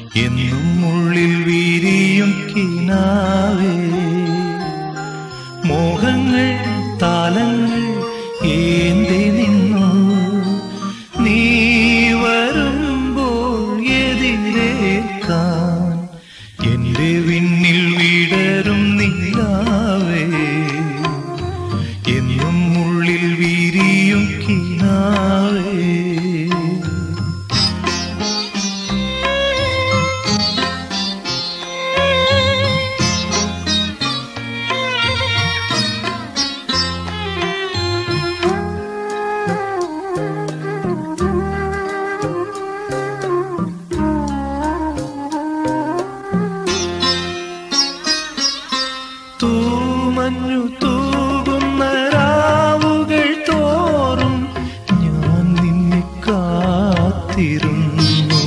എന്നും ഉള്ളിൽ വീരിയും കിനാവേ മോഹങ്ങൾ താലങ്ങൾ ഏന്തി നിന്നു നീ വരുമ്പോൾ എതിരേക്കാൻ എന്റെ വിണ്ണിൽ വിടരും നിലാവേ എന്നും ഉള്ളിൽ വീരിയും കിനാവേ തൂമഞ്ഞു തൂകുന്ന രാവുകൾ തോറും ഞാൻ നിന്നെ കാത്തിരുന്നു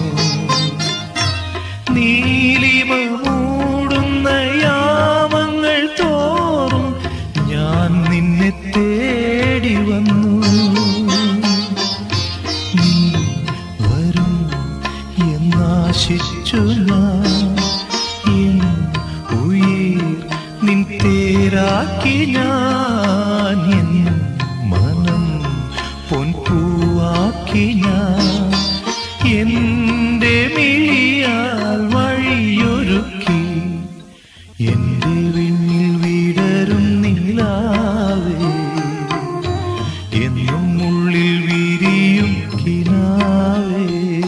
നീലിമ മൂടുന്ന യാമങ്ങൾ തോറും ഞാൻ നിന്നെ തേടി വന്നു നീ വരും എന്നാശിച്ചു ഞാൻ എൻ ഉയിർ നിൻ തേരാക്കി ഞാൻ എൻ മനം പൊൻപൂവാക്കി ഞാൻ എന്റെ മിഴിയാൽ വഴിയൊരുക്കി എന്റെ വിണ്ണിൽ വിടരും നിലാവേ എന്നും ഉള്ളിൽ വിരിയും കിനാവേ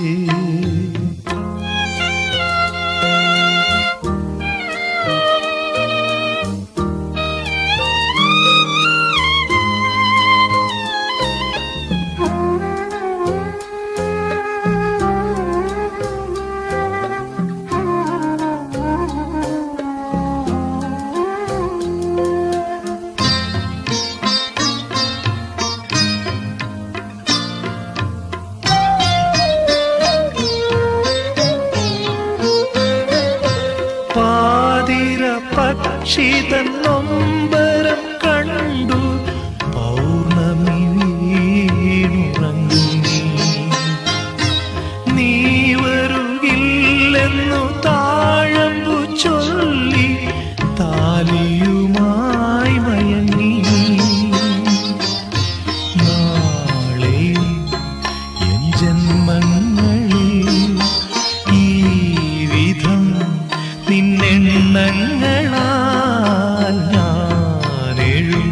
പാതിര പക്ഷിതൻ നൊമ്പരം കണ്ടു പൗർണമി വീണുറങ്ങി നീ വരുകില്ലെന്നു താഴമ്പു ചൊല്ലി താലിയുമായി മയങ്ങി നാളെ എൻ ജന്മങ്ങളിൽ ഈ വിധം നിന്നെണ്ണങ്ങളാൽ ഞാനെഴും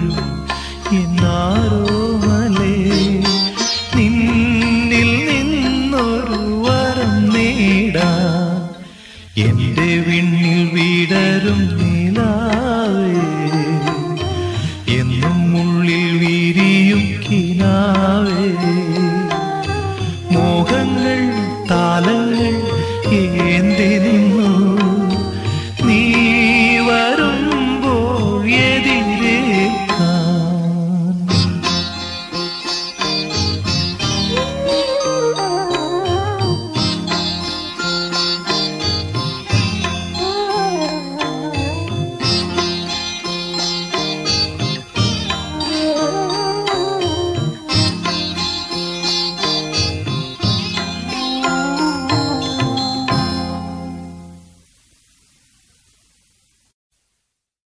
എന്നാരോമലേ നിന്നിൽ നിന്നൊരു വരം നേടാൻ എന്റെ വിണ്ണിൽ വിടരും നിലാവേ എന്നും ഉള്ളിൽ വിരിയും കിനാവേ മോഹങ്ങൾ താലങ്ങൾ ഏന്തേ